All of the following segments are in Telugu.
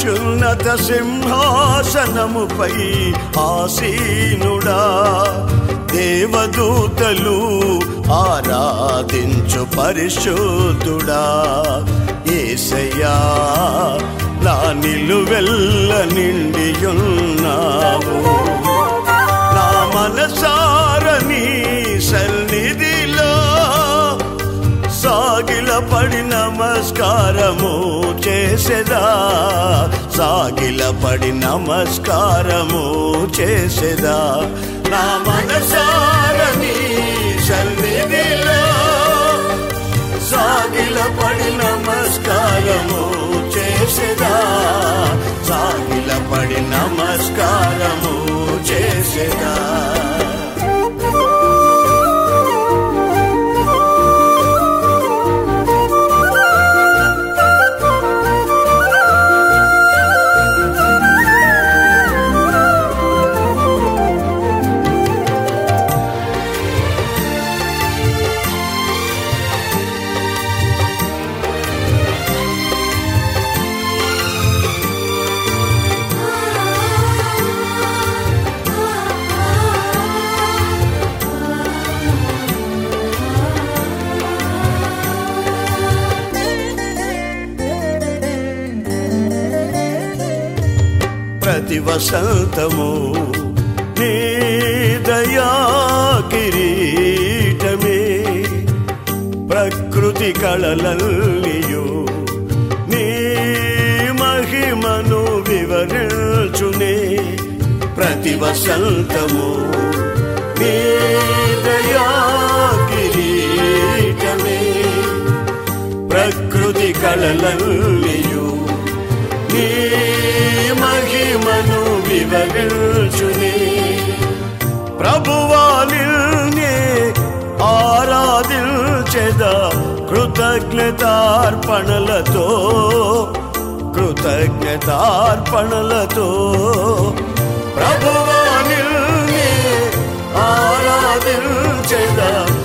అత్యున్నత సింహాసనముపై ఆసీనుడా దేవదూతలు ఆరాధించు పరిశుద్ధుడా ఏసయ్యా నా నిలువెల్ల నిండియున్నావు నా మనసారని సన్నిధిలో సాగిల పడి నమస్కారము చేసేదా సాగిల పడి నమస్కారము చేసేదా నా మనసారని సన్నిధిలో సాగిల పడి నమస్కారము చేసేదా సాగిల పడి నమస్కారము చేసేదా ప్రతి వసంతము నీ దయా కిరీటమే ప్రకృతి కళలల్లియు నీ మహిమను వివరించునే ప్రతి వసంతము నీ దయా కిరీటమే ప్రకృతి కళలల్లియు నీ మహిమను వివరించునే ప్రభువాలిల్నే ఆరాధించెద కృతజ్ఞతార్పణలతో కృతజ్ఞతార్పణలతో ప్రభువాలిల్నే ఆరాధించెద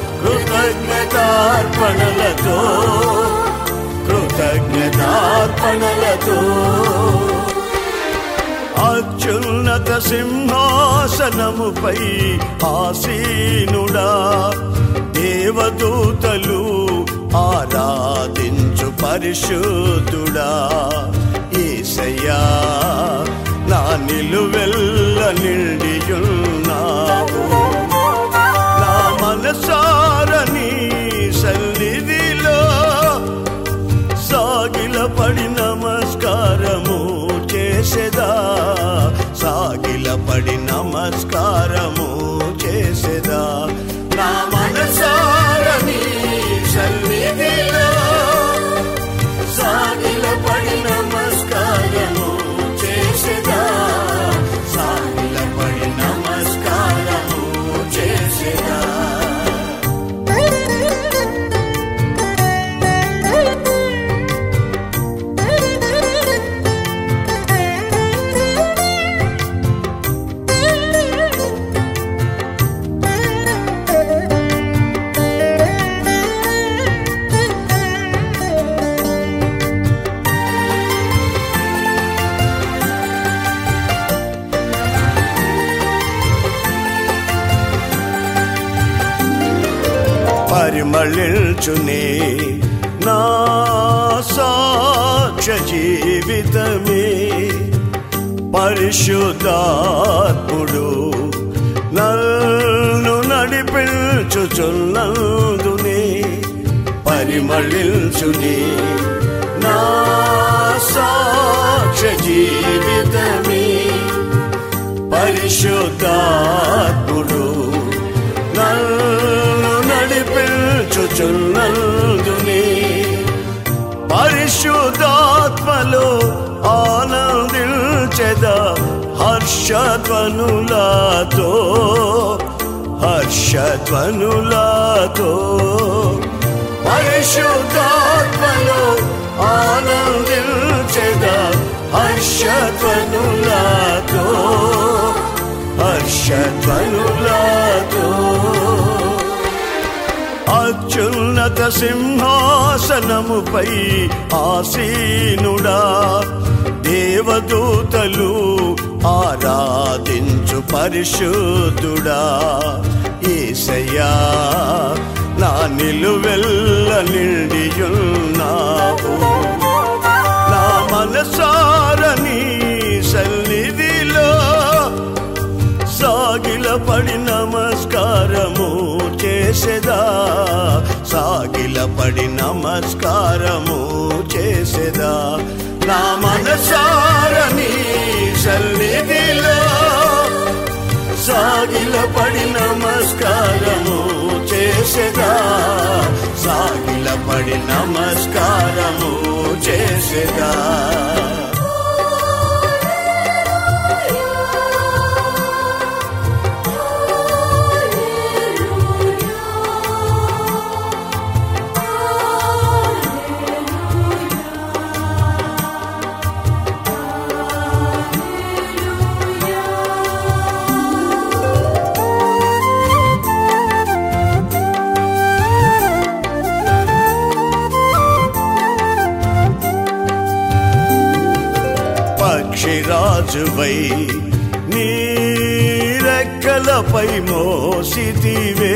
కృతజ్ఞతార్పణలతో కృతజ్ఞతార్పణలతో అత్యున్నత సింహాసనముపై ఆసీనుడా దేవదూతలు ఆరాధించు పరిశుద్ధుడా ఏసయ్యా నా నిలువెల్ల నిండియున్నావు నా మనసారని సన్నిధిలో సాగిల పడి నమస్కారము చేసేదా సాగిల పడి నమస్కారము చేసేదా నా మనసారని సన్నిధిలో సాగిల పడి నమస్కారము చేసేదా సాగిల పడి నమస్కారము చేసేదా పరిమళించునే నా సాక్ష్య జీవితమే పరిశుద్ధాత్ముడు నన్ను నడిపించుచున్నందునే పరిమళించునే నా సాక్ష్య జీవితమే పరిశుద్ధాత్ముడు నన్ను నడిపించుచున్నందునే పరిశుద్ధాత్మలో ఆనందించెద హర్షధ్వనులతో హర్షధ్వనులతో పరిశుద్ధాత్మలో ఆనందించెద హర్షధ్వనులతో హర్షధ్వనులతో అత్యున్నత సింహాసనముపై ఆసీనుడా దేవ దేవదూతలు ఆరాధించు పరిశుద్ధుడా ఏసయ్యా నా నిలువెల్ల నిండియున్నావు నా మనసారని సన్నిధిలో సాగిల పడి నమస్కారము చేసేదా సాగిల పడి నమస్కారము చేసేదా నా మనసారని సన్నిధిలో సాగిల పడి నమస్కారము చేసేదా సాగిల పడి నమస్కారము చేసేదా పక్షిరాజువై నీరెక్కలపై మోసితివే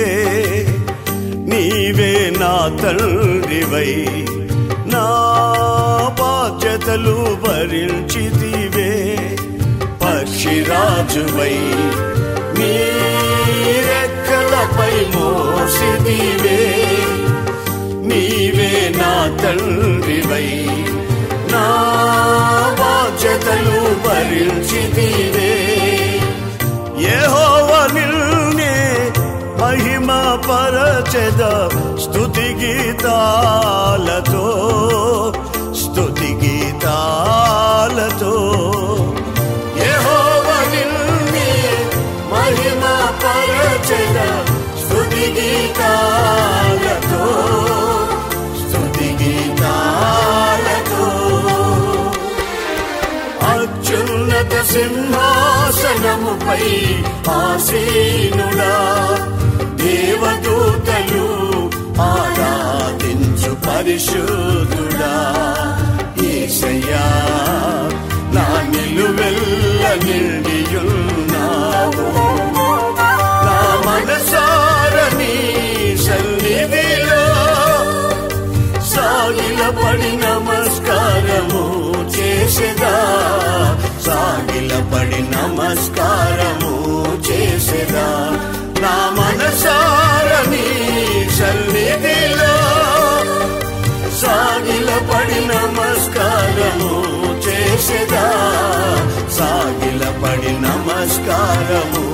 నీవే నా తండ్రివై నా బాధ్యతలు భరించితివే పక్షిరాజువై నీరెక్కలపై మోసితివే నీవే నా తండ్రివై నా బాధ్యతలు భరించితివే యెహోవ నిన్నే మహిమ పరచెద స్తుతి గీతాలతో స్తుతి గీతాలతో యెహోవ నిన్నే మహిమ పరచెద స్తుతి గీతాలతో స్తుతి గీతాలతో అత్యున్నత సింహాసనముపై ఆసీనుడా దేవదూతలు ఆరాధించు పరిశుద్ధుడా ఈశయ్యా నా నిలువెల్ల నిండియున్నావు నా మనసారని సన్నిధిలో సాగిల పడి నమస్కారము చేసేదా సాగిల పడి నమస్కారము చేసేదా నా మనసారని సన్నిధిలో సాగిల పడి నమస్కారము చేసేదా సాగిల పడి నమస్కారము